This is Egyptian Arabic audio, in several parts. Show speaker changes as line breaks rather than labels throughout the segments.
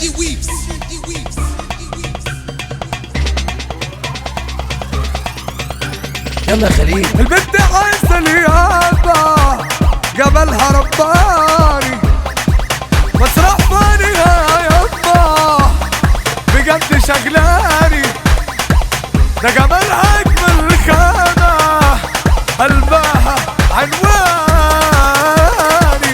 يلا يا خليل
البنت عايزة اليابة جبلها رباني مسرح فانيها يابا بجد شغلاني ده جمالها اجمل خانة قلبها عنواني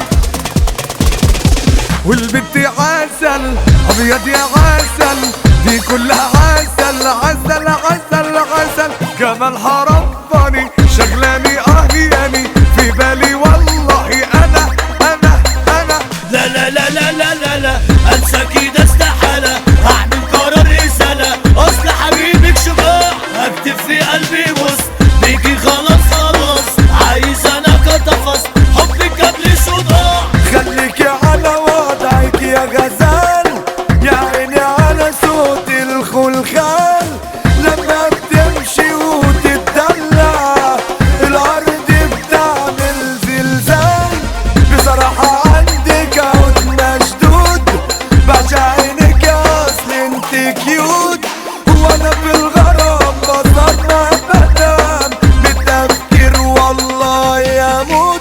والبنت عسل ابيض يا عسل دي كلها عسل عسل عسل عسل جمالها رباني شغلاني اهياني في بالي والله انا انا انا
لا لا لا لا لا لا لا انسى كده استحالة هعمل قرار رسالة اصل حبيبك شجاع هكتب في قلبي بص بيجي خلاص خلاص عايز انا كتفص حبك قبل صداع
خليكي على وضعك يا غزال يا عيني على صوت الخلخال لما بتمشي وتتدلع الارض بتعمل زلزال بصراحة عندك عود مشدود بعشق عينك يا اصل انت كيوت وانا بالغرام بصدمع بدم بالتفكير والله يموت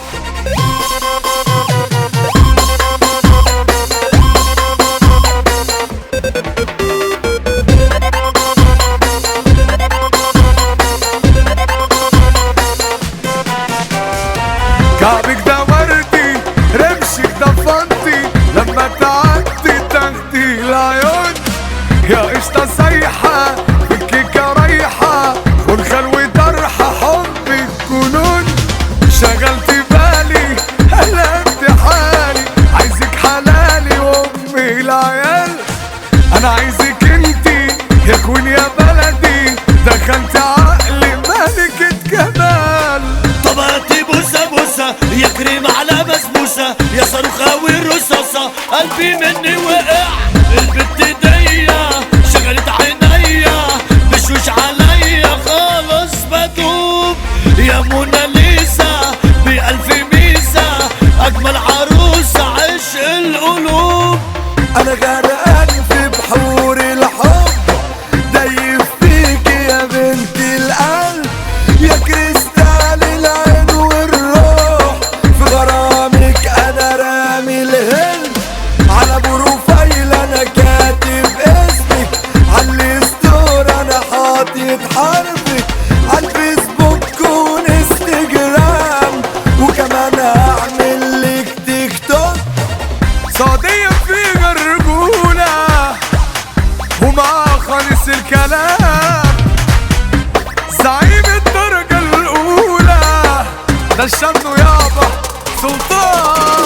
كعبك ده وردي رمشك ده فانتي لما تعدي تاخدي العيون يا قشطة سايحة الكيكة رايحة والخلو طرحة حبك جنون شغلت بالي قلبت حالي عايزك حلالي وامي العيال انا عايزك انتي يا كون يا بلدي دخلت عقلي ملكة جمال
طب هاتي بوسة بوسة يا كريم على بسبوسة يا صاروخة والرصاصة قلبي مني وقع البت ديا شغلت عينيا بشوش عليا خالص بدوب يا موناليزا بألف ميزة أجمل عروسة عشق القلوب
انا غرقان في بحور الحب دايب فيك يا بنت القلب يا كريستال العين والروح في غرامك انا رامي الهل على بروفايل انا كاتب اسمك على الستور انا حاطط حرفك على الفيسبوك وانستجرام وكمان هعمل لك تيك توك صادية فيها الرجولة ومع خالص الكلام زعيم الدرجة الأولى ده الشمس يابا سلطان